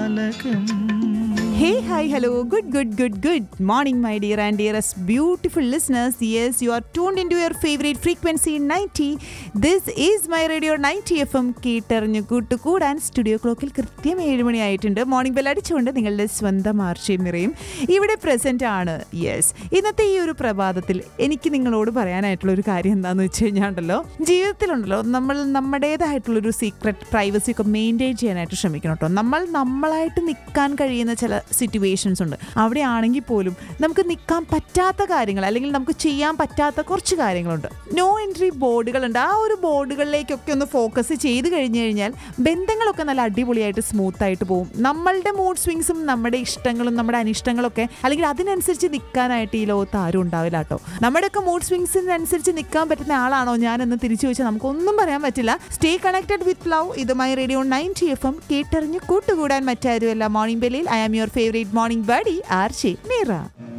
ജാലകം Hey, hi, hello, good, good, good, good morning, my dear and dearest beautiful listeners. Yes, you are tuned into your favorite frequency 90. This is my radio 90 FM. കേട്ടറിഞ്ഞു കൂട്ടുകൂടാൻ studio ക്ലോക്കിൽ കൃത്യം ഏഴ് മണിയായിട്ടുണ്ട് morning bell അടിച്ചുകൊണ്ട് നിങ്ങളുടെ സ്വന്തം ആർച്ചയും നിറയും ഇവിടെ പ്രസന്റ് ആണ് യെസ് ഇന്നത്തെ ഈ ഒരു പ്രഭാതത്തിൽ എനിക്ക് നിങ്ങളോട് പറയാനായിട്ടുള്ള ഒരു കാര്യം എന്താണെന്ന് വെച്ച് കഴിഞ്ഞാൽ ഉണ്ടല്ലോ ജീവിതത്തിലുണ്ടല്ലോ നമ്മൾ നമ്മുടേതായിട്ടുള്ളൊരു സീക്രട്ട് പ്രൈവസി ഒക്കെ മെയിൻറ്റെയിൻ ചെയ്യാനായിട്ട് ശ്രമിക്കണം കേട്ടോ നമ്മൾ നമ്മളായിട്ട് നിൽക്കാൻ കഴിയുന്ന ചില സിറ്റുവേഷൻസ് ഉണ്ട് അവിടെ ആണെങ്കിൽ പോലും നമുക്ക് നിൽക്കാൻ പറ്റാത്ത കാര്യങ്ങൾ അല്ലെങ്കിൽ നമുക്ക് ചെയ്യാൻ പറ്റാത്ത കുറച്ച് കാര്യങ്ങളുണ്ട് നോ എൻട്രി ബോർഡുകളുണ്ട് ആ ഒരു ബോർഡുകളിലേക്കൊക്കെ ഒന്ന് ഫോക്കസ് ചെയ്ത് കഴിഞ്ഞു കഴിഞ്ഞാൽ ബന്ധങ്ങളൊക്കെ നല്ല അടിപൊളിയായിട്ട് സ്മൂത്ത് ആയിട്ട് പോകും നമ്മളുടെ മൂഡ് സ്വിങ്സും നമ്മുടെ ഇഷ്ടങ്ങളും നമ്മുടെ അനിഷ്ടങ്ങളൊക്കെ അല്ലെങ്കിൽ അതിനനുസരിച്ച് നിൽക്കാനായിട്ട് ഈ ലോകത്ത് ആരും ഉണ്ടാവില്ല കേട്ടോ നമ്മുടെയൊക്കെ മൂഡ് സ്വിങ്സിനനുസരിച്ച് നിൽക്കാൻ പറ്റുന്ന ആളാണോ ഞാനെന്ന് തിരിച്ചു ചോദിച്ചാൽ നമുക്കൊന്നും പറയാൻ പറ്റില്ല സ്റ്റേ കണക്റ്റഡ് വിത്ത് ലവ് ഇതുമായി റേഡിയോ നയൻറ്റി എഫ് എം കേട്ടറിഞ്ഞ് കൂട്ടുകൂടാൻ മറ്റാരുമല്ല മോർണിംഗ് ബെല്ലിൽ I am your favourite morning buddy R ഷേ മീറ